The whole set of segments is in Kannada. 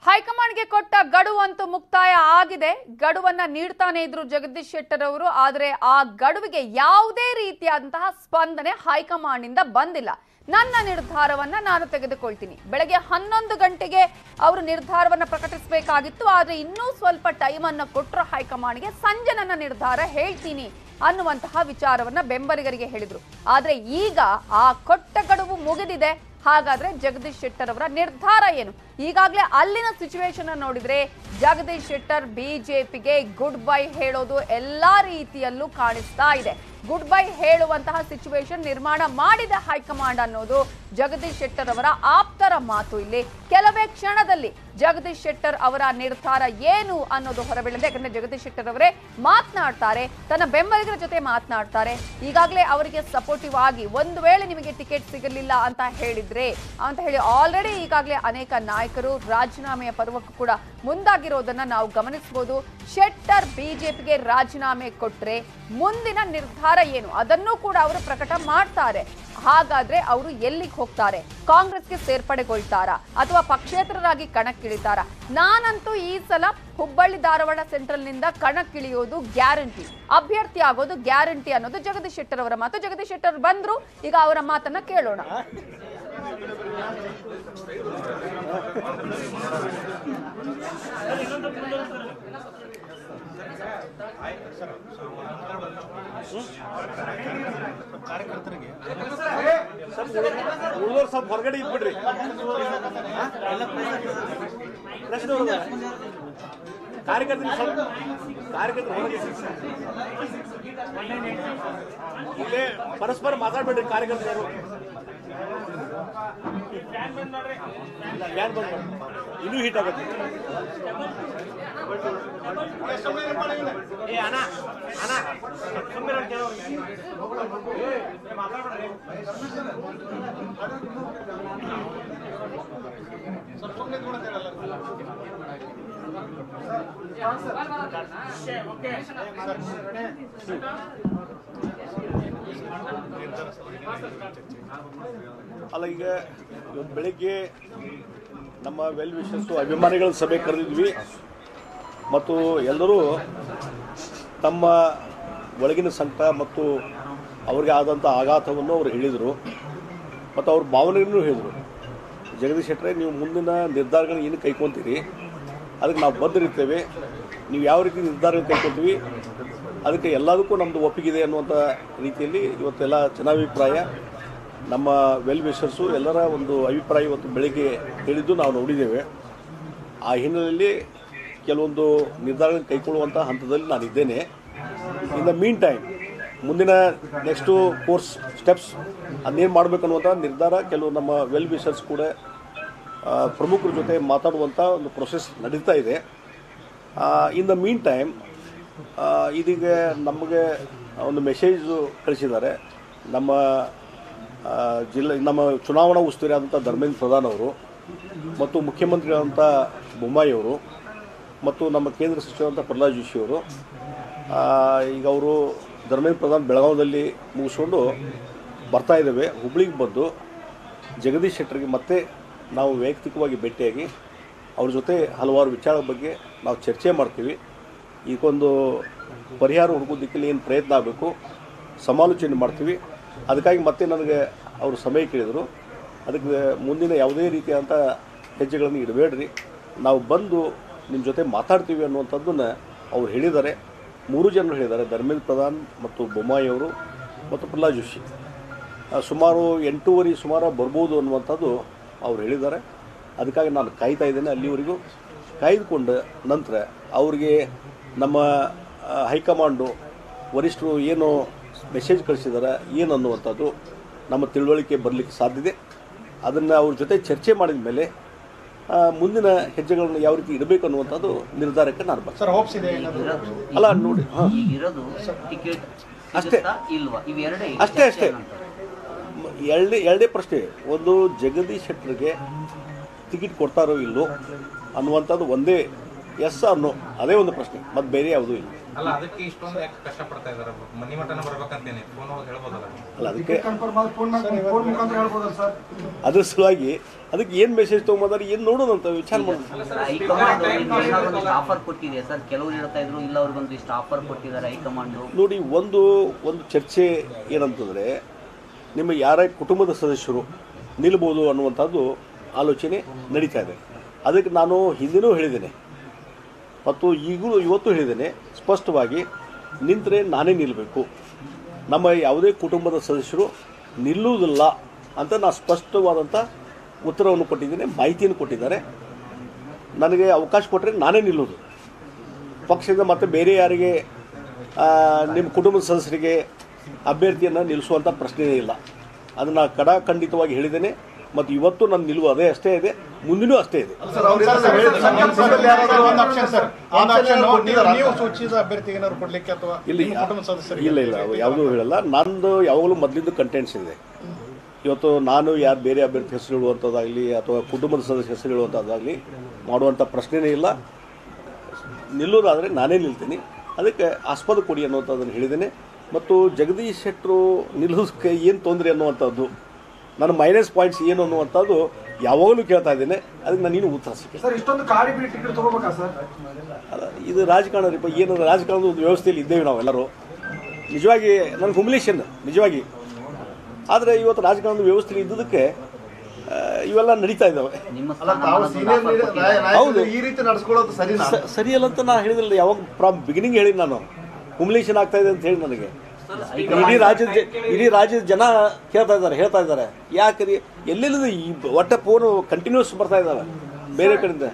ಹೈಕಮಾಂಡ್ಗೆ ಕೊಟ್ಟ ಗಡುವು ಅಂತೂ ಮುಕ್ತಾಯ ಆಗಿದೆ ಗಡುವನ್ನ ನೀಡ್ತಾನೆ ಇದ್ರು ಜಗದೀಶ್ ಶೆಟ್ಟರ್ ಅವರು ಆದರೆ ಆ ಗಡುವಿಗೆ ಯಾವುದೇ ರೀತಿಯಾದಂತಹ ಸ್ಪಂದನೆ ಹೈಕಮಾಂಡ್ನಿಂದ ಬಂದಿಲ್ಲ ನನ್ನ ನಿರ್ಧಾರವನ್ನ ನಾನು ತೆಗೆದುಕೊಳ್ತೀನಿ ಬೆಳಗ್ಗೆ ಹನ್ನೊಂದು ಗಂಟೆಗೆ ಅವರು ನಿರ್ಧಾರವನ್ನ ಪ್ರಕಟಿಸಬೇಕಾಗಿತ್ತು ಆದ್ರೆ ಇನ್ನೂ ಸ್ವಲ್ಪ ಟೈಮ್ ಅನ್ನ ಕೊಟ್ಟರು ಹೈಕಮಾಂಡ್ಗೆ ಸಂಜೆ ನನ್ನ ನಿರ್ಧಾರ ಹೇಳ್ತೀನಿ ಅನ್ನುವಂತಹ ವಿಚಾರವನ್ನ ಬೆಂಬಲಿಗರಿಗೆ ಹೇಳಿದ್ರು ಆದ್ರೆ ಈಗ ಆ ಕೊಟ್ಟ ಗಡುವು ಮುಗಿದಿದೆ ಹಾಗಾದ್ರೆ ಜಗದೀಶ್ ಶೆಟ್ಟರ್ ಅವರ ನಿರ್ಧಾರ ಏನು ಈಗಾಗಲೇ ಅಲ್ಲಿನ ಸಿಚುವೇಶನ್ ನೋಡಿದ್ರೆ ಜಗದೀಶ್ ಶೆಟ್ಟರ್ ಬಿಜೆಪಿಗೆ ಗುಡ್ ಬೈ ಹೇಳೋದು ಎಲ್ಲಾ ರೀತಿಯಲ್ಲೂ ಕಾಣಿಸ್ತಾ ಇದೆ ಗುಡ್ ಬೈ ಹೇಳುವಂತಹ ಸಿಚುವೇಶನ್ ನಿರ್ಮಾಣ ಮಾಡಿದ ಹೈಕಮಾಂಡ್ ಅನ್ನೋದು ಜಗದೀಶ್ ಶೆಟ್ಟರ್ ಅವರ ಆಪ್ತರ ಮಾತು ಇಲ್ಲಿ ಕೆಲವೇ ಕ್ಷಣದಲ್ಲಿ ಜಗದೀಶ್ ಶೆಟ್ಟರ್ ಅವರ ನಿರ್ಧಾರ ಏನು ಅನ್ನೋದು ಹೊರಬೀಳದೆ ಯಾಕಂದ್ರೆ ಜಗದೀಶ್ ಶೆಟ್ಟರ್ ಅವರೇ ಮಾತನಾಡ್ತಾರೆ ತನ್ನ ಬೆಂಬಲಿಗರ ಜೊತೆ ಮಾತನಾಡ್ತಾರೆ ಈಗಾಗಲೇ ಅವರಿಗೆ ಸಪೋರ್ಟಿವ್ ಆಗಿ ಒಂದು ವೇಳೆ ನಿಮಗೆ ಟಿಕೆಟ್ ಸಿಗಲಿಲ್ಲ ಅಂತ ಹೇಳಿದ್ರೆ ಅಂತ ಹೇಳಿ ಆಲ್ರೆಡಿ ಈಗಾಗಲೇ ಅನೇಕ ನಾಯಕರು ರಾಜೀನಾಮೆಯ ಪರ್ವಕ್ಕೂ ಕೂಡ ಮುಂದಾಗಿರೋದನ್ನ ನಾವು ಗಮನಿಸಬಹುದು ಶೆಟ್ಟರ್ ಬಿಜೆಪಿಗೆ ರಾಜೀನಾಮೆ ಕೊಟ್ರೆ ಮುಂದಿನ ನಿರ್ಧಾರ ಏನು ಅದನ್ನು ಕೂಡ ಅವರು ಪ್ರಕಟ ಮಾಡ್ತಾರೆ ಹಾಗಾದ್ರೆ ಅವರು ಎಲ್ಲಿಗೆ ಹೋಗ್ತಾರೆ ಕಾಂಗ್ರೆಸ್ಗೆ ಸೇರ್ಪಡೆಗೊಳ್ತಾರಾ ಅಥವಾ ಪಕ್ಷೇತರರಾಗಿ ಕಣಕ್ಕಿಳಿತಾರಾ ನಾನಂತೂ ಈ ಸಲ ಹುಬ್ಬಳ್ಳಿ ಧಾರವಾಡ ಸೆಂಟ್ರಲ್ ನಿಂದ ಕಣಕ್ಕಿಳಿಯೋದು ಗ್ಯಾರಂಟಿ ಅಭ್ಯರ್ಥಿ ಆಗೋದು ಗ್ಯಾರಂಟಿ ಅನ್ನೋದು ಜಗದೀಶ್ ಶೆಟ್ಟರ್ ಅವರ ಮಾತು ಜಗದೀಶ್ ಶೆಟ್ಟರ್ ಬಂದ್ರು ಈಗ ಅವರ ಮಾತನ್ನ ಕೇಳೋಣ ಉಳಿದವ್ರು ಸ್ವಲ್ಪ ಹೊರಗಡೆ ಇದ್ಬಿಡ್ರಿ ಪ್ರಶ್ನೆ ಅವ್ರದ್ದು. ಕಾರ್ಯಕರ್ತರು ಸ್ವಲ್ಪ ಕಾರ್ಯಕರ್ತರು ಹೊರಗೆ ಇಲ್ಲೇ ಪರಸ್ಪರ ಮಾತಾಡ್ಬೇಡ್ರಿ ಕಾರ್ಯಕರ್ತರು ಯಾರು ಫ್ಯಾನ್ ಬಂದ್ ಮಾಡಿ. ಇನ್ನೂ ಹೀಟ್ ಆಗುತ್ತೆ ಏ ಅಣ್ಣ ಅಣ್ಣ ಸುಮ್ಮನೆ ಅಲ್ಲ ಈಗ ಇವತ್ತು ಬೆಳಿಗ್ಗೆ ನಮ್ಮ ವೆಲ್ ವಿಶಸ್ಸು ಅಭಿಮಾನಿಗಳ ಸಭೆ ಕರೆದಿದ್ವಿ ಮತ್ತು ಎಲ್ಲರೂ ತಮ್ಮ ಒಳಗಿನ ಸಂಕಟ ಮತ್ತು ಅವ್ರಿಗೆ ಆದಂಥ ಆಘಾತವನ್ನು ಅವರು ಹೇಳಿದರು ಮತ್ತು ಅವ್ರ ಭಾವನೆಯನ್ನು ಹೇಳಿದರು ಜಗದೀಶ್ ಶೆಟ್ಟರೆ ನೀವು ಮುಂದಿನ ನಿರ್ಧಾರಗಳನ್ನ ಏನು ಕೈಕೊಂತೀರಿ ಅದಕ್ಕೆ ನಾವು ಬದ್ಧರಿರ್ತೇವೆ ನೀವು ಯಾವ ರೀತಿ ನಿರ್ಧಾರ ಕೈಕೊಳ್ತೀವಿ ಅದಕ್ಕೆ ಎಲ್ಲದಕ್ಕೂ ನಮ್ಮದು ಒಪ್ಪಿಗಿದೆ ಅನ್ನುವಂಥ ರೀತಿಯಲ್ಲಿ ಇವತ್ತೆಲ್ಲ ಜನಾಭಿಪ್ರಾಯ ನಮ್ಮ ವೆಲ್ ವಿಶರ್ಸು ಎಲ್ಲರ ಒಂದು ಅಭಿಪ್ರಾಯ ಇವತ್ತು ಬೆಳಗ್ಗೆ ಹೇಳಿದ್ದು ನಾವು ನೋಡಿದ್ದೇವೆ ಆ ಹಿನ್ನೆಲೆಯಲ್ಲಿ ಕೆಲವೊಂದು ನಿರ್ಧಾರಗಳನ್ನು ಕೈಗೊಳ್ಳುವಂಥ ಹಂತದಲ್ಲಿ ನಾನಿದ್ದೇನೆ ಇನ್ ದ ಮೀನ್ ಟೈಮ್ ಮುಂದಿನ ನೆಕ್ಸ್ಟು ಕೋರ್ಸ್ ಸ್ಟೆಪ್ಸ್ ಅದನ್ನೇನು ಮಾಡಬೇಕನ್ನುವಂಥ ನಿರ್ಧಾರ ಕೆಲವು ನಮ್ಮ ವೆಲ್ ವಿಶರ್ಸ್ ಕೂಡ ಆ, ಪ್ರಮುಖರ ಜೊತೆ ಮಾತಾಡುವಂಥ ಒಂದು ಪ್ರೊಸೆಸ್ ನಡೀತಾ ಇದೆ ಇನ್ ದ ಮೀನ್ ಟೈಮ್ ಇದೀಗ ನಮಗೆ ಒಂದು ಮೆಸೇಜು ಕಳಿಸಿದ್ದಾರೆ ನಮ್ಮ ಆ, ಜಿಲ್ಲೆ ನಮ್ಮ ಚುನಾವಣಾ ಉಸ್ತುವಾರಿ ಆದಂಥ ಧರ್ಮೇಂದ್ರ ಪ್ರಧಾನ್ ಅವರು ಮತ್ತು ಮುಖ್ಯಮಂತ್ರಿಗಳಾದಂಥ ಬೊಮ್ಮಾಯಿ ಅವರು ಮತ್ತು ನಮ್ಮ ಕೇಂದ್ರ ಸಚಿವರಾದಂಥ ಪ್ರಹ್ಲಾದ್ ಜೋಶಿ ಅವರು ಆ, ಈಗ ಅವರು ಧರ್ಮೇಂದ್ರ ಪ್ರಧಾನ್ ಬೆಳಗಾವದಲ್ಲಿ ಮುಗಿಸ್ಕೊಂಡು ಬರ್ತಾ ಇದ್ದೇವೆ ಹುಬ್ಳಿಗೆ ಬಂದು ಜಗದೀಶ್ ಶೆಟ್ಟರ್ಗೆ ಮತ್ತೆ ನಾವು ವೈಯಕ್ತಿಕವಾಗಿ ಭೇಟಿಯಾಗಿ ಅವ್ರ ಜೊತೆ ಹಲವಾರು ವಿಚಾರದ ಬಗ್ಗೆ ನಾವು ಚರ್ಚೆ ಮಾಡ್ತೀವಿ ಈಗೊಂದು ಪರಿಹಾರ ಹುಡುಕೋದಕ್ಕೆ ಏನು ಪ್ರಯತ್ನ ಆಗಬೇಕು ಸಮಾಲೋಚನೆ ಮಾಡ್ತೀವಿ ಅದಕ್ಕಾಗಿ ಮತ್ತೆ ನನಗೆ ಅವರು ಸಮಯ ಕೇಳಿದರು ಅದಕ್ಕೆ ಮುಂದಿನ ಯಾವುದೇ ರೀತಿಯಾದಂಥ ಹೆಜ್ಜೆಗಳನ್ನು ಇಡಬೇಡ್ರಿ ನಾವು ಬಂದು ನಿಮ್ಮ ಜೊತೆ ಮಾತಾಡ್ತೀವಿ ಅನ್ನುವಂಥದ್ದನ್ನು ಅವ್ರು ಹೇಳಿದ್ದಾರೆ ಮೂರು ಜನರು ಹೇಳಿದ್ದಾರೆ ಧರ್ಮೇಂದ್ರ ಪ್ರಧಾನ್ ಮತ್ತು ಬೊಮ್ಮಾಯಿ ಅವರು ಮತ್ತು ಪ್ರಹ್ಲಾದ್ ಜೋಶಿ ಆ, ಸುಮಾರು ಎಂಟೂವರೆ ಸುಮಾರು ಬರ್ಬೋದು ಅನ್ನುವಂಥದ್ದು ಅವ್ರು ಹೇಳಿದ್ದಾರೆ ಅದಕ್ಕಾಗಿ ನಾನು ಕಾಯ್ತಾ ಇದ್ದೇನೆ ಅಲ್ಲಿವರೆಗೂ ಕಾಯ್ದುಕೊಂಡ ನಂತರ ಅವರಿಗೆ ನಮ್ಮ ಆ, ಹೈಕಮಾಂಡು ವರಿಷ್ಠರು ಏನು ಮೆಸೇಜ್ ಕಳಿಸಿದ್ದಾರೆ ಏನು ಅನ್ನುವಂಥದ್ದು ನಮ್ಮ ತಿಳುವಳಿಕೆ ಬರಲಿಕ್ಕೆ ಸಾಧ್ಯತೆ ಅದನ್ನು ಅವ್ರ ಜೊತೆ ಚರ್ಚೆ ಮಾಡಿದ ಮೇಲೆ ಆ, ಮುಂದಿನ ಹೆಜ್ಜೆಗಳನ್ನು ಯಾವ ರೀತಿ ಇಡಬೇಕು ಅನ್ನುವಂಥದ್ದು ನಿರ್ಧಾರಕ್ಕೆ ನಾನು ಬರ್ತೀನಿ ಸರ್ ಹೋಪ್ಸ್ ಇದೆ ಏನಾದ್ರು ಇರೋದು ಅಲ್ಲ ನೋಡಿ ಹಾಂ ಈಗಿರೋದು ಟಿಕೆಟ್ ಅಷ್ಟೇ. ಸಿಗುತ್ತಾ ಇಲ್ವಾ ಇವೆರಡೇ ಅಷ್ಟೇ ಅಷ್ಟೇ ಮ- ಎರಡೇ ಎರಡೇ ಪ್ರಶ್ನೆ ಒಂದು ಜಗದೀಶ್ ಶೆಟ್ಟರ್ಗೆ ಟಿಕೆಟ್ ಕೊಡ್ತಾರೋ ಇಲ್ಲೋ ಅನ್ನುವಂಥದ್ದು ಒಂದೇ ಎಸ್ ಆರ್ ನೋ ಅದೇ ಒಂದು ಪ್ರಶ್ನೆ ಮತ್ತು ಬೇರೆ ಯಾವುದೂ ಇಲ್ಲ ಅಲ್ಲ ಅದಕ್ಕೆ ಇಷ್ಟೊಂದು ಯಾಕೆ ಕಷ್ಟಪಡ್ತಾ ಇದಾರೆ ಮನಿ ಮಠನ ಬರ್ಬೇಕಂತೇನೆ ಫೋನ್ ಒಳಗೆ ಹೇಳ್ಬೋದಲ್ಲ ಅಲ್ಲ ಅದಕ್ಕೆ ಕನ್ಫರ್ಮ್ ಆದ್ರೆ ಫೋನ್ ಫೋನ್ ಮುಖಾಂತರ ಹೇಳ್ಬೋದಲ್ಲ ಸರ್ ಅದ್ರ ಸಲುವಾಗಿ ಅದಕ್ಕೆ ಏನು ಮೆಸೇಜ್ ತೊಗೊಂಬಂದ್ರೆ ಏನು ನೋಡೋಣ ಅಂತ ವಿಚಾರ ಮಾಡೋಣ ಹೈಕಮಾಂಡ್ ನಿಮ್ಗೆ ಏನಾದ್ರು ಒಂದಿಷ್ಟು ಆಫರ್ ಕೊಟ್ಟಿದೆ ಸರ್ ಕೆಲವರು ಹೇಳ್ತಾ ಇದ್ರು ಇಲ್ಲ ಅವ್ರಿಗೊಂದು ಇಷ್ಟು ಆಫರ್ ಕೊಟ್ಟಿದ್ದಾರೆ ಹೈಕಮಾಂಡ್ ನೋಡಿ ಒಂದು ಒಂದು ಚರ್ಚೆ ಏನಂತಂದರೆ ನಿಮ್ಮ ಯಾರೇ ಕುಟುಂಬದ ಸದಸ್ಯರು ನಿಲ್ಬೋದು ಅನ್ನುವಂಥದ್ದು ಆಲೋಚನೆ ನಡೀತಾ ಇದೆ ಅದಕ್ಕೆ ನಾನು ಹಿಂದಿನೂ ಹೇಳಿದ್ದೇನೆ ಮತ್ತು ಈಗಲೂ ಇವತ್ತು ಹೇಳಿದ್ದೇನೆ ಸ್ಪಷ್ಟವಾಗಿ ನಿಂತರೆ ನಾನೇ ನಿಲ್ಲಬೇಕು ನಮ್ಮ ಯಾವುದೇ ಕುಟುಂಬದ ಸದಸ್ಯರು ನಿಲ್ಲುವುದಿಲ್ಲ ಅಂತ ನಾನು ಸ್ಪಷ್ಟವಾದಂಥ ಉತ್ತರವನ್ನು ಕೊಟ್ಟಿದ್ದೇನೆ ಮಾಹಿತಿಯನ್ನು ಕೊಟ್ಟಿದ್ದಾರೆ ನನಗೆ ಅವಕಾಶ ಕೊಟ್ಟರೆ ನಾನೇ ನಿಲ್ಲೋದು ಪಕ್ಷದಿಂದ ಮತ್ತೆ ಬೇರೆ ಯಾರಿಗೆ ಆ, ನಿಮ್ಮ ಕುಟುಂಬದ ಸದಸ್ಯರಿಗೆ ಅಭ್ಯರ್ಥಿಯನ್ನು ನಿಲ್ಲಿಸುವಂಥ ಪ್ರಶ್ನೆಯೇ ಇಲ್ಲ ಅದನ್ನು ಕಡಾಖಂಡಿತವಾಗಿ ಹೇಳಿದ್ದೇನೆ ಮತ್ತು ಇವತ್ತು ನನ್ನ ನಿಲುವು ಅದೇ ಅಷ್ಟೇ ಇದೆ ಮುಂದಿನೂ ಅಷ್ಟೇ ಇದೆ ಸರ್ ಅವ್ರು ಒಂದು ಆಪ್ಷನ್ ಸರ್ ಒಂದು ಆಪ್ಷನ್ ನೀವು ಸೂಚಿಸಿದ ಅಭ್ಯರ್ಥಿಗೆ ಏನಾದ್ರು ಕೊಡ್ಲಿಕ್ಕೆ ಅಥವಾ ಇಲ್ಲಿ ನಿಮ್ಮ ಕುಟುಂಬದ ಸದಸ್ಯರಿಗೆ ಇಲ್ಲ ಇಲ್ಲ ಅವು ಯಾವುದೂ ಹೇಳಲ್ಲ ನಂದು ಯಾವಾಗಲೂ ಮೊದಲಿದ್ದು ಕಂಟೆಂಟ್ಸ್ ಇದೆ ಇವತ್ತು ನಾನು ಯಾರು ಬೇರೆ ಅಭ್ಯರ್ಥಿ ಹೆಸರು ಹೇಳುವಂಥದ್ದಾಗಲಿ ಅಥವಾ ಕುಟುಂಬದ ಸದಸ್ಯ ಹೆಸರು ಹೇಳುವಂಥದ್ದಾಗಲಿ ಮಾಡುವಂಥ ಪ್ರಶ್ನೆನೇ ಇಲ್ಲ ನಿಲ್ಲೋದಾದರೆ ನಾನೇ ನಿಲ್ತೀನಿ ಅದಕ್ಕೆ ಆಸ್ಪದ ಕೊಡಿ ಅನ್ನುವಂಥದ್ದನ್ನು ಹೇಳಿದ್ದೇನೆ ಮತ್ತು ಜಗದೀಶ್ ಶೆಟ್ಟರು ನಿಲ್ಲೋದಕ್ಕೆ ಏನು ತೊಂದರೆ ಅನ್ನುವಂಥದ್ದು ನನ್ನ ಮೈನಸ್ ಪಾಯಿಂಟ್ಸ್ ಏನು ಅನ್ನುವಂಥದ್ದು ಯಾವಾಗಲೂ ಕೇಳ್ತಾ ಇದ್ದೇನೆ ಅದಕ್ಕೆ ನಾನು ನೀನು ಉತ್ತರ ಸಿಕ್ಕ ಸರ್ ಇಷ್ಟೊಂದು ಕಾಡಿ ಬಿಡಿ ಟಿಕೆಟ್ ತಗೋಬೇಕಾ ಸರ್ ಅಲ್ಲ ಇದು ರಾಜಕಾರಣ ರೀ ಏನು ರಾಜಕಾರಣದ ಒಂದು ವ್ಯವಸ್ಥೆಯಲ್ಲಿ ಇದ್ದೇವೆ ನಾವೆಲ್ಲರೂ ನಿಜವಾಗಿ ನನಗೆ ಹುಮ್ಲೇಷನ್ ನಿಜವಾಗಿ ಆದರೆ ಇವತ್ತು ರಾಜಕಾರಣದ ವ್ಯವಸ್ಥೆಯಲ್ಲಿ ಇದ್ದುದಕ್ಕೆ ಆ, ಇವೆಲ್ಲ ನಡೀತಾ ಇದ್ದಾವೆ ನಿಮ್ಮ ಅಲ್ಲ ತಾವು ಸೀನಿಯರ್ ಸ್ಥಾನಮಾನದ ಹೌದು. ಈ ರೀತಿ ನಡ್ಸ್ಕೊಳ್ಳೋದು ಸರಿನಾ ಸ- ಸರಿಯಲ್ಲ ಅಂತ ನಾನು ಹೇಳಿದಿಲ್ಲ ಯಾವಾಗ ಫ್ರಮ್ ಬಿಗಿನಿಂಗ್ ಹೇಳಿ ನಾನು ಹುಮ್ಲೇಷನ್ ಆಗ್ತಾ ಇದೆ ಅಂತ ಹೇಳಿ ನನಗೆ ಇಡೀ ರಾಜ್ಯದ ಜ- ಇಡೀ ರಾಜ್ಯದ ಜನ ಕೇಳ್ತಾ ಇದ್ದಾರೆ ಹೇಳ್ತಾ ಇದ್ದಾರೆ ಯಾಕೆ ಎಲ್ಲೆಲ್ಲಿದೆ ಈ ಒಟ್ಟ ಫೋನು ಕಂಟಿನ್ಯೂಸ್ ಬರ್ತಾ ಇದ್ದಾವೆ ಬೇರೆ ಕಡೆಯಿಂದ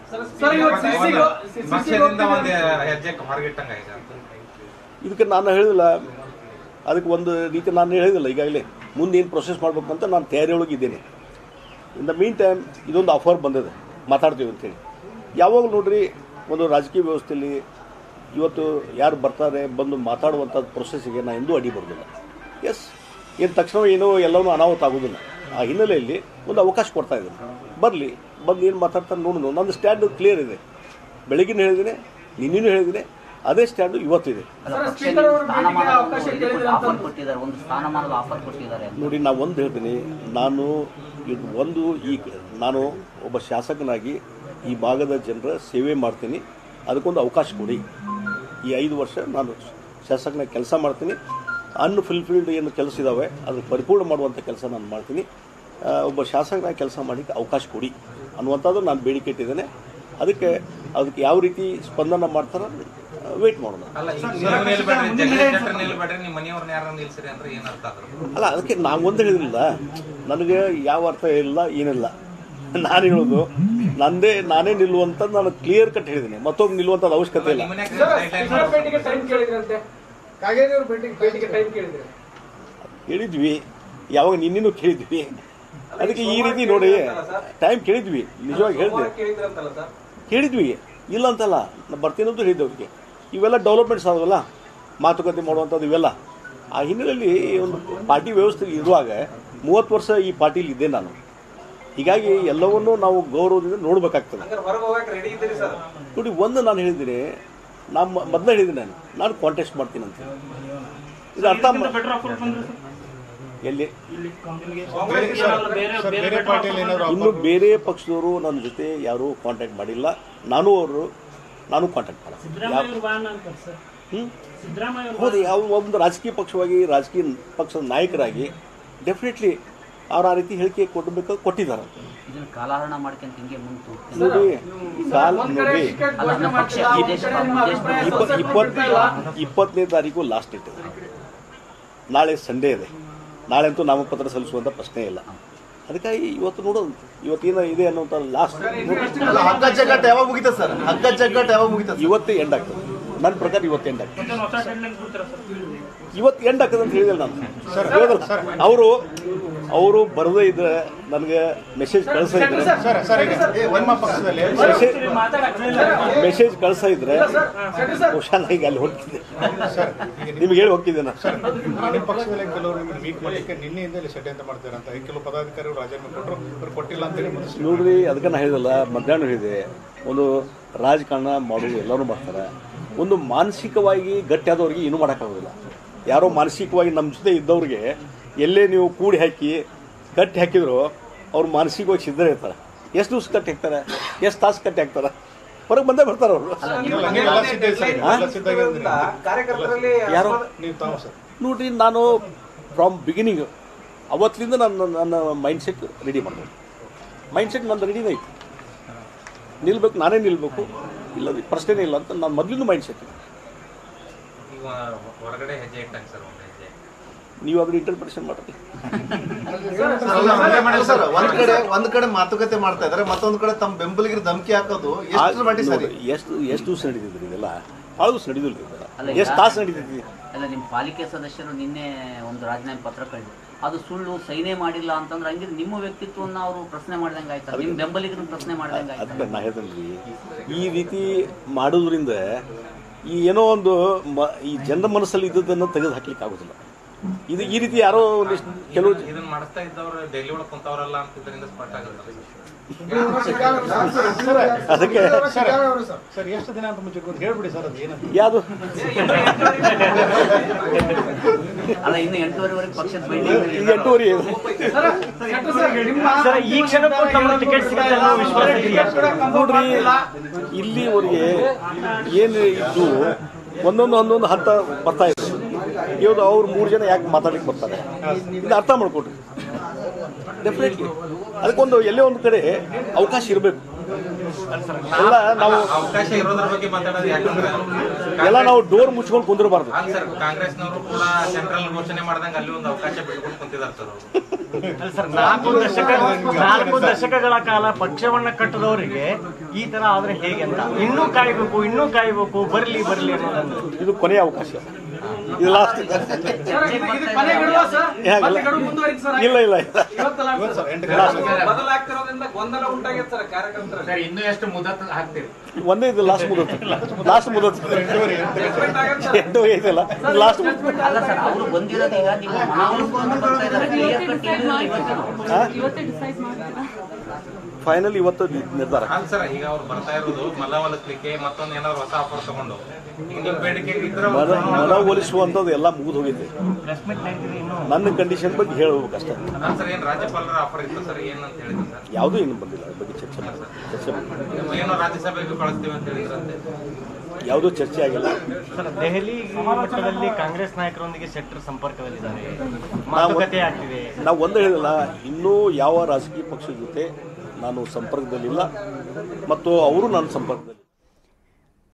ಪಕ್ಷದಿಂದ ಒಂದು ಹೆಜ್ಜೆ ಹೊರಗಿಟ್ಟಂಗ ಇದೆ ಅಂತ ಇದಕ್ಕೆ ನಾನು ಹೇಳಿದಿಲ್ಲ ಅದಕ್ಕೆ ಒಂದು ರೀತಿ ನಾನು ಹೇಳಿದಿಲ್ಲ ಈಗಾಗಲೇ ಮುಂದೆ ಏನು ಪ್ರೊಸೆಸ್ ಮಾಡಬೇಕು ಅಂತ ನಾನು ತಯಾರಿಯೊಳಗೆ ಇದ್ದೇನೆ ಇನ್ ದ ಮೀನ್ ಟೈಮ್ ಇದೊಂದು ಆಫರ್ ಬಂದಿದೆ ಮಾತಾಡ್ತೀವಿ ಅಂತೇಳಿ ಯಾವಾಗ ನೋಡ್ರಿ ಒಂದು ರಾಜಕೀಯ ವ್ಯವಸ್ಥೆಯಲ್ಲಿ ಇವತ್ತು ಯಾರು ಬರ್ತಾರೆ ಬಂದು ಮಾತಾಡುವಂಥ ಪ್ರೊಸೆಸ್ಸಿಗೆ ನಾನು ಎಂದೂ ಅಡಿ ಬರೋದಿಲ್ಲ ಎಸ್ ಏನು ತಕ್ಷಣ ಏನೋ ಎಲ್ಲವೂ ಅನಾಹುತ ಆಗೋದಿಲ್ಲ ಆ ಹಿನ್ನೆಲೆಯಲ್ಲಿ ಒಂದು ಅವಕಾಶ ಕೊಡ್ತಾ ಇದ್ದೀನಿ ಬರಲಿ ಬಂದು ಏನು ಮಾತಾಡ್ತಾರೆ ನೋಡೋಣ ನಂದು ಸ್ಟ್ಯಾಂಡ್ ಕ್ಲಿಯರ್ ಇದೆ ಬೆಳಗಿನ ಹೇಳಿದ್ದೀನಿ ನಿನ್ನೆನೂ ಹೇಳಿದ್ದೀನಿ ಅದೇ ಸ್ಟ್ಯಾಂಡು ಇವತ್ತಿದೆ ಅಲ್ಲ, ಪಕ್ಷ ಸ್ಥಾನಮಾನದ ಆಫರ್ ಕೊಟ್ಟಿದ್ದಾರೆ ಒಂದು ಸ್ಥಾನಮಾನದ ಆಫರ್ ಕೊಟ್ಟಿದ್ದಾರೆ ಅಂತ. ನೋಡಿ ನಾವು ಒಂದು ಹೇಳ್ತೀನಿ ನಾನು ಇದು ಒಂದು ಈ ನಾನು ಒಬ್ಬ ಶಾಸಕನಾಗಿ ಈ ಭಾಗದ ಜನರ ಸೇವೆ ಮಾಡ್ತೀನಿ ಅದಕ್ಕೊಂದು ಅವಕಾಶ ಕೊಡಿ ಈ ಐದು ವರ್ಷ ನಾನು ಶಾಸಕನಾಗಿ ಕೆಲಸ ಮಾಡ್ತೀನಿ ಅನ್ಫುಲ್ಫಿಲ್ಡ್ ಏನು ಕೆಲಸ ಇದ್ದಾವೆ ಅದನ್ನು ಪರಿಪೂರ್ಣ ಮಾಡುವಂಥ ಕೆಲಸ ನಾನು ಮಾಡ್ತೀನಿ ಆ, ಒಬ್ಬ ಶಾಸಕನಾಗಿ ಕೆಲಸ ಮಾಡಲಿಕ್ಕೆ ಅವಕಾಶ ಕೊಡಿ ಅನ್ನುವಂಥದ್ದು ನಾನು ಬೇಡಿಕೆ ಇಟ್ಟಿದ್ದೇನೆ ಅದಕ್ಕೆ ಅದಕ್ಕೆ ಯಾವ ರೀತಿ ಸ್ಪಂದನ ಮಾಡ್ತಾರ ವೇಟ್ ಮಾಡೋಣ ಅಲ್ಲ ಈಗ ನೀವು ನಿಲ್ಬೇಡ್ರಿ ಜಗದೀಶ್ ಶೆಟ್ಟರ್ ನಿಲ್ಬೇಡ್ರಿ ನಿಮ್ಮ ಮನೆಯವ್ರನ್ನ ಯಾರನ್ನ ನಿಲ್ಸಿರಿ ಅಂದ್ರೆ ಏನ್ ಅರ್ಥ ಆದ್ರು ಅಲ್ಲ ಅದಕ್ಕೆ ನಾವು ಒಂದು ಹೇಳಿದ್ರಲ್ಲ ನನಗೆ ಯಾವ ಅರ್ಥ ಇಲ್ಲ ಏನಿಲ್ಲ ನಾನು ಹೇಳೋದು ನಂದೇ ನಾನೇ ನಿಲ್ಲುವಂತ ನಾನು ಕ್ಲಿಯರ್ ಕಟ್ ಹೇಳಿದ್ದೀನಿ ಮತ್ತೊಬ್ಬ ನಿಲ್ಲುವಂಥದ್ದು ಅವಶ್ಯಕತೆ ಇಲ್ಲ ನಿಮ್ಮನ್ಯಾಗ ಗೈಡ್ಲೈನ್ ಮಾಡ್ಬೇಕು ಟೈಮ್ ಕೇಳಿದ್ರಂತೆ ಕಾಗೇರಿ ಅವ್ರ ಭೇಟಿ ಭೇಟಿಗೆ ಟೈಮ್ ಕೇಳಿದ್ರೆ ಹೇಳಿದ್ವಿ ಯಾವಾಗ ನಿನ್ನೇನು ಕೇಳಿದ್ವಿ ಅದಕ್ಕೆ ಈ ರೀತಿ ನೋಡಿ ಟೈಮ್ ಕೇಳಿದ್ವಿ ನಿಜವಾಗಿ ಹೇಳಿದ್ವಿ ಕೇಳಿದ್ರಂತಲ್ಲ ಸರ್ ಹೇಳಿದ್ವಿ ಇಲ್ಲ ಅಂತಲ್ಲ ನಾನು ಬರ್ತೀನಿ ಅಂತ ಹೇಳಿದ್ದೆ ಅವ್ರಿಗೆ ಇವೆಲ್ಲ ಡೆವಲಪ್ಮೆಂಟ್ಸ್ ಆದವಲ್ಲ ಮಾತುಕತೆ ಮಾಡುವಂಥದ್ದು ಇವೆಲ್ಲ ಆ ಹಿನ್ನೆಲೆಯಲ್ಲಿ ಒಂದು ಪಾರ್ಟಿ ವ್ಯವಸ್ಥೆ ಇರುವಾಗ ಮೂವತ್ತು ವರ್ಷ ಈ ಪಾರ್ಟಿಲಿ ಇದ್ದೆ ನಾನು ಹೀಗಾಗಿ ಎಲ್ಲವನ್ನೂ ನಾವು ಗೌರವದಿಂದ ನೋಡಬೇಕಾಗ್ತದೆ ಹೊರಗೆ ಹೋಗಕ್ಕೆ ರೆಡಿ ಇದ್ದೀರಿ ಸರ್ ನೋಡಿ ಒಂದು ನಾನು ಹೇಳಿದ್ದೀನಿ ನಮ್ಮ ಮೊದಲೇ ಹೇಳಿದ್ದೀನಿ ನಾನು ನಾನು ಕಾಂಟೆಸ್ಟ್ ಮಾಡ್ತೀನಿ ಅಂತ ಇದು ಅರ್ಥ ಮಾ- ಎಲ್ಲಿ ಬೇರೆ ಪಾರ್ಟಿಯಲ್ಲಿ ಏನಾದ್ರು ಇನ್ನು ಬೇರೆ ಪಕ್ಷದವರು ನನ್ನ ಜೊತೆ ಯಾರೂ ಕಾಂಟ್ಯಾಕ್ಟ್ ಮಾಡಿಲ್ಲ ನಾನು ಅವರು ನಾನು ಕಾಂಟ್ಯಾಕ್ಟ್ ಮಾಡಲ್ಲ ಹ್ಞೂ ಹೌದು ಯಾವ ಒಂದು ರಾಜಕೀಯ ಪಕ್ಷವಾಗಿ ರಾಜಕೀಯ ಪಕ್ಷದ ನಾಯಕರಾಗಿ ಡೆಫಿನೆಟ್ಲಿ ಅವ್ರು ಆ ರೀತಿ ಹೇಳಿಕೆ ಕೊಡಬೇಕು ಕೊಟ್ಟಿದ್ದಾರೆ ಇದನ್ನ ಕಾಲಹರಣ ಮಾಡ್ಕೊಂತ ಹಿಂಗೆ ಮುಂತು ನೋಡಿ ಕಾಲ್ ನೋಡಿ ಅಲ್ಲ ನಮ್ಮ ಪಕ್ಷ ಉದ್ದೇಶ ಉದ್ದೇಶ ಇಪ್ಪ ಇಪ್ಪತ್ತು ಇಪ್ಪತ್ತನೇ ತಾರೀಕು ಲಾಸ್ಟ್ ಡೇಟ್ ಇದೆ ನಾಳೆ ಸಂಡೇ ಇದೆ ನಾಳೆ ಅಂತೂ ನಾಮಪತ್ರ ಸಲ್ಲಿಸುವಂಥ ಪ್ರಶ್ನೆ ಇಲ್ಲ ಅದಕ್ಕಾಗಿ ಇವತ್ತು ನೋಡೋದು ಇವತ್ತೇನು ಇದೆ ಅನ್ನೋಂಥ ಲಾಸ್ಟ್ ಅಲ್ಲ ಹಗ್ಗ ಜಗ್ಗಾಟ ಯಾವಾಗ ಮುಗಿತ ಸರ್ ಹಗ್ಗ ಜಗ್ಗಾಟ ಯಾವಾಗ ಮುಗಿತ ಇವತ್ತೇ ಎಂಡ್ ಆಗ್ತದೆ ನನ್ನ ಪ್ರಕಾರ ಇವತ್ತು ಎಂಡ್ ಆಗ್ತದೆ ಇವತ್ತು ಎಂಡ್ ಆಗ್ತದೆ ಅಂತ ಹೇಳಿದಿಲ್ಲ ನಾನು ಹೇಳಿದಲ್ಲ ಅವರು ಅವರು ಬರದೇ ಇದ್ರೆ ನನಗೆ ಮೆಸೇಜ್ ಕಳಿಸ ಇದ್ರೆ ಸರ್ ಸರ್ ಈಗ ನಿಮ್ಮ ಪಕ್ಷದಲ್ಲಿ ಮೆಸೇಜ್ ಕಳಿಸ ಇದ್ರೆ ಬಹುಶಃ ನಾನು ಈಗ ಅಲ್ಲಿ ಹೋಗ್ತಿದ್ದೆ ಸರ್ ಈಗ ನಿಮ್ಗೆ ಹೇಳಿ ಹೋಗ್ತಿದ್ದೆ ನಾನು ಸರ್ ನಿಮ್ಮ ಪಕ್ಷದಲ್ಲಿ ಕೆಲವರು ನಿಮ್ಮನ್ನು ಮೀಟ್ ಮಾಡಲಿಕ್ಕೆ ನಿನ್ನೆಯಿಂದ ಇಲ್ಲಿ ಷಡ್ಯಂತ್ರ ಮಾಡ್ತಾರೆ ಅಂತ ಈಗ ಕೆಲವು ಪದಾಧಿಕಾರಿಗಳು ರಾಜೀನಾಮೆ ಕೊಟ್ಟರು ಅವ್ರು ಕೊಟ್ಟಿಲ್ಲ ಅಂತೇಳಿ ಮುಗಿಸಿ ನೋಡ್ರಿ ಅದಕ್ಕೆ ನಾನು ಹೇಳಿದಲ್ಲ ಮಧ್ಯಾಹ್ನ ಹೇಳಿದೆ ಒಂದು ರಾಜಕಾರಣ ಮಾಡೋದು ಎಲ್ಲರೂ ಮಾಡ್ತಾರೆ ಒಂದು ಮಾನಸಿಕವಾಗಿ ಗಟ್ಟಿಯಾದವ್ರಿಗೆ ಏನೂ ಮಾಡೋಕ್ಕಾಗೋದಿಲ್ಲ ಯಾರೋ ಮಾನಸಿಕವಾಗಿ ನಮ್ಮ ಜೊತೆ ಇದ್ದವ್ರಿಗೆ ಎಲ್ಲೇ ನೀವು ಕೂಡಿ ಹಾಕಿ ಕಟ್ಟಿ ಹಾಕಿದ್ರು ಅವ್ರು ಮಾನಸಿಕವಾಗಿ ಸಿದ್ಧ ಇರ್ತಾರೆ ಎಷ್ಟು ದಿವ್ಸ ಕಟ್ಟಿ ಹಾಕ್ತಾರೆ ಎಷ್ಟು ತಾಸು ಕಟ್ಟಿ ಹಾಕ್ತಾರೆ ಹೊರಗೆ ಬಂದೇ ಬರ್ತಾರೆ ಅವರು ನೀವೆಲ್ಲ ನೀವೆಲ್ಲ ಸಿದ್ಧ ಇದ್ದೀರಿ ಸರ್ ನೀವೆಲ್ಲ ಸಿದ್ಧಾಗಿದ್ದೀರಿ. ಕಾರ್ಯಕರ್ತರಲ್ಲಿ ಯಾರು ನೀವು ತಾವು ಸರ್ ನೋಡ್ರಿ ನಾನು ಫ್ರಮ್ ಬಿಗಿನಿಂಗ್ ಅವತ್ತಿಂದ ನನ್ನ ನನ್ನ ಮೈಂಡ್ ಸೆಟ್ ರೆಡಿ ಮಾಡ್ಬೋದು ಮೈಂಡ್ ಸೆಟ್ ನಂದು ರೆಡಿನೇ ಐತಿ ನಿಲ್ಬೇಕು ನಾನೇ ನಿಲ್ಬೇಕು ಇಲ್ಲ ಪ್ರಶ್ನೆನೇ ಇಲ್ಲ ಅಂತ ನಾನು ಮೊದಲಿಂದ ಮೈಂಡ್ ಸೆಟ್ ಈಗ ಹೊರಗಡೆ ಹೆಜ್ಜೆ ಇಟ್ಟಂಗೆ ಸರ್ ಒಂದು ಹೆಜ್ಜೆ ನೀವು ಅದನ್ನ ಇಂಟರ್ಪ್ರಿಟೇಷನ್ ಮಾಡ್ರಿ ಅಲ್ಲ, ಸರ್ ಒಂದ್ ಕಡೆ ಒಂದ್ ಕಡೆ ಮಾತುಕತೆ ಮಾಡ್ತಾ ಇದಾರೆ ಮತ್ತೊಂದ್ ಕಡೆ ತಮ್ಮ ಬೆಂಬಲಿಗರು ಧಮಕಿ ಹಾಕೋದು ಎಷ್ಟು ಮಟ್ಟಿ ಸರಿ ನೋಡ್ರಿ, ಎಷ್ಟು ಎಷ್ಟು ದಿವಸ ನಡೀತಿದ್ರಿ ಇದೆಲ್ಲ ಭಾಳ ದಿವಸ ನಡೀದಿಲ್ಲ ಇದೆಲ್ಲ ಅಲ್ಲ, ಎಷ್ಟು ಈಗ- ತಾಸು ನಡೀತಿದ್ವಿ ಅಲ್ಲ ನಿಮ್ಮ ಪಾಲಿಕೆ ಸದಸ್ಯರು ನಿನ್ನೆ ಒಂದು ರಾಜೀನಾಮೆ ಪತ್ರ ಕಳಿದ್ರು ಅದು ಸುಳ್ಳು ಸೈನೇ ಮಾಡಿಲ್ಲ ಅಂತಂದ್ರೆ ಹಂಗಿದ್ರೆ ನಿಮ್ಮ ವ್ಯಕ್ತಿತ್ವನ್ನ ಅವರು ಪ್ರಶ್ನೆ ಮಾಡ್ದಂಗೆ ಆಯ್ತು ನಿಮ್ಮ ಬೆಂಬಲಿಗರನ್ನ ಪ್ರಶ್ನೆ ಮಾಡ್ದಂಗೆ ಆಯ್ತು ಅದಕ್ಕೆ ನಾ ಹೇಳ್ತೀನಿ ಈ ರೀತಿ ಮಾಡೋದ್ರಿಂದ ಈ ಏನೋ ಒಂದು ಮ ಈ ಜನರ ಮನಸ್ಸಲ್ಲಿ ಇದ್ದದನ್ನು ತೆಗೆದು ಹಾಕ್ಲಿಕ್ಕೆ ಆಗೋದಿಲ್ಲ ಇದು ಈ ರೀತಿ ಯಾರೋ ಒಂದಿಷ್ಟು ಕೆಲವು ಇದನ್ನ ಮಾಡಿಸ್ತಾ ಇದ್ದವ್ರು ಡೆಲ್ಲಿ ಒಳಗೆ ಕುಂತವ್ರಲ್ಲ ಅಂತಿದ್ರಿಂದ ಸ್ಪಷ್ಟ ಆಗುತ್ತೆ ಅದಕ್ಕೆ ಸರ್ ಸರ್ ಎಷ್ಟು ದಿನ ಅಂತ ಮುಂಚೆ ಗೊತ್ತು ಹೇಳ್ಬಿಡಿ ಸರ್ ಅದು ಏನಂತ ಯಾವುದು ಅಲ್ಲ ಇನ್ನು ಎಂಟೂವರೆವರೆಗೆ ಪಕ್ಷದ ಈಗ ಮೀಟಿಂಗ್ ಎಂಟೂವರೆ ಸರ್ ಈ ಕ್ಷಣಕ್ಕೂ ತಮ್ಮ ಟಿಕೆಟ್ ಸಿಗುತ್ತೆ ಅನ್ನೋ ವಿಶ್ವಾಸ ಇದೆಯಾ ನೋಡ್ರಿ ಇಲ್ಲಿವರೆಗೆ ಏನು ಇದ್ದು ಒಂದೊಂದು ಒಂದೊಂದು ಹಂತ ಬರ್ತಾ ಇದೆ ಇವತ್ತು ಅವ್ರು ಮೂರು ಜನ ಯಾಕೆ ಮಾತಾಡ್ಲಿಕ್ಕೆ ಬರ್ತಾರೆ ಇದು ಅರ್ಥ ಮಾಡ್ಕೊಡ್ರಿ ಡೆಫಿನೆಟ್ಲಿ ಅದಕ್ಕೊಂದು ಎಲ್ಲೇ ಒಂದು ಕಡೆ ಅವಕಾಶ ಇರಬೇಕು ಎಲ್ಲ ನಾವು ಅವಕಾಶ ಇರೋದ್ರ ಬಗ್ಗೆ ಮಾತಾಡೋದು ಯಾಕಂದ್ರೆ ಎಲ್ಲ ನಾವು ಡೋರ್ ಮುಚ್ಕೊಂಡು ಕುಂದಿರಬಾರ್ದು ಅಲ್ಲ ಸರ್ ಕಾಂಗ್ರೆಸ್ನವರು ಕೂಡ ಸೆಂಟ್ರಲ್ ಘೋಷಣೆ ಮಾಡ್ದಂಗೆ ಅಲ್ಲಿ ಒಂದು ಅವಕಾಶ ಬಿಟ್ಕೊಂಡು ಕುಂತಿದ್ದಾರೆ ಸರ್ ಅವರು ಅಲ್ಲ ಸರ್ ನಾಲ್ಕು ದಶಕ ನಾಲ್ಕು ದಶಕಗಳ ಕಾಲ ಪಕ್ಷವನ್ನ ಕಟ್ಟದವರಿಗೆ ಈ ತರ ಆದ್ರೆ ಹೇಗೆ ಅಂತ ಇನ್ನೂ ಕಾಯ್ಬೇಕು ಇನ್ನೂ ಕಾಯ್ಬೇಕು ಬರ್ಲಿ ಬರ್ಲಿ ಅನ್ನೋದೊಂದು ಇದು ಕೊನೆಯ ಅವಕಾಶ ಇದು ಲಾಸ್ಟ್ ಇಲ್ಲ ಇಲ್ಲ ಇಲ್ಲ ಇವತ್ತು ಸರ್ ಎಂಟು ಬದಲಾಗ್ತಿರೋದ್ರಿಂದ ಗೊಂದಲ ಉಂಟಾಗಿದೆ ಸರ್ ಕಾರ್ಯಕರ್ತರ ಸರ್ ಇನ್ನೂ ಎಷ್ಟು ಮುದತ್ ಹಾಕ್ತೀರಿ ಒಂದೇ ಇದು ಲಾಸ್ಟ್ ಮುದತ್ತು ಲಾಸ್ಟ್ ಮುದತ್ತು ಎಂಟು ಐತಲ್ಲ ಲಾಸ್ಟ್ ಅಲ್ಲ ಸರ್ ಅವರು ಬಂದಿರೋದು ಈಗ ನಿಮ್ಮ ಮನವೊಲಿಸ್ಕೊಂಡು ಬರ್ತಾ ಇದ್ದಾರೆ ಕ್ಲಿಯರ್ ಕಟ್ ಏನು ಇವತ್ತು ಫೈನಲ್ ಇವತ್ತು ನಿರ್ಧಾರ ಅಲ್ಲ ಸರ್ ಈಗ ಅವ್ರು ಬರ್ತಾ ಇರೋದು ಮಲವಲಿಸ್ಲಿಕ್ಕೆ ಮತ್ತೊಂದು ಏನಾದ್ರು ಹೊಸ ಆಫರ್ ತಗೊಂಡು ಈಗ ನಿಮ್ ಬೇಡಿಕೆ ಇದ್ರೆ ಮನ ಮನವೊಲಿಸುವಂಥದ್ದು ಎಲ್ಲ ಮುಗಿದು ಹೋಗಿದೆ ಪ್ರೆಸ್ ಮೀಟ್ ನಡೀತಿದೆ ಇನ್ನು ನನ್ನ ಕಂಡೀಷನ್ ಬಗ್ಗೆ ಹೇಳಬೇಕು ಅಷ್ಟೇ ಅಲ್ಲ ಸರ್ ಏನ್ ರಾಜ್ಯಪಾಲರ ಆಫರ್ ಇತ್ತು ಸರ್ ಏನಂತ ಹೇಳಿದ್ರು ಸರ್ ಯಾವುದೂ ಏನು ಬಂದಿಲ್ಲ ಅದ್ರ ಬಗ್ಗೆ ಚರ್ಚೆ ಮಾಡಿ ಚರ್ಚೆ ಮಾಡಿ ನೀವು ಏನೋ ರಾಜ್ಯಸಭೆಗೆ ಕಳಿಸ್ತೀವಿ ಅಂತ ಹೇಳಿದ್ರಂತೆ ಯಾವುದೂ ಚರ್ಚೆ ಆಗಿಲ್ಲ ಸರ್ ದೆಹಲಿ ಮಟ್ಟದಲ್ಲಿ ಕಾಂಗ್ರೆಸ್ ನಾಯಕರೊಂದಿಗೆ ಸೆಕ್ಟರ್ ಸಂಪರ್ಕದಲ್ಲಿದ್ದಾರೆ ಮಾತುಕತೆ ಆಗ್ತಿದೆ ನಾವು ಒಂದು ಹೇಳಿಲ್ಲ ಇನ್ನೂ ಯಾವ ರಾಜಕೀಯ ಪಕ್ಷದ ಜೊತೆ ನಾನು ಸಂಪರ್ಕದಲ್ಲಿಲ್ಲ ಮತ್ತು ಅವರು ನನ್ನ ಸಂಪರ್ಕದಲ್ಲಿ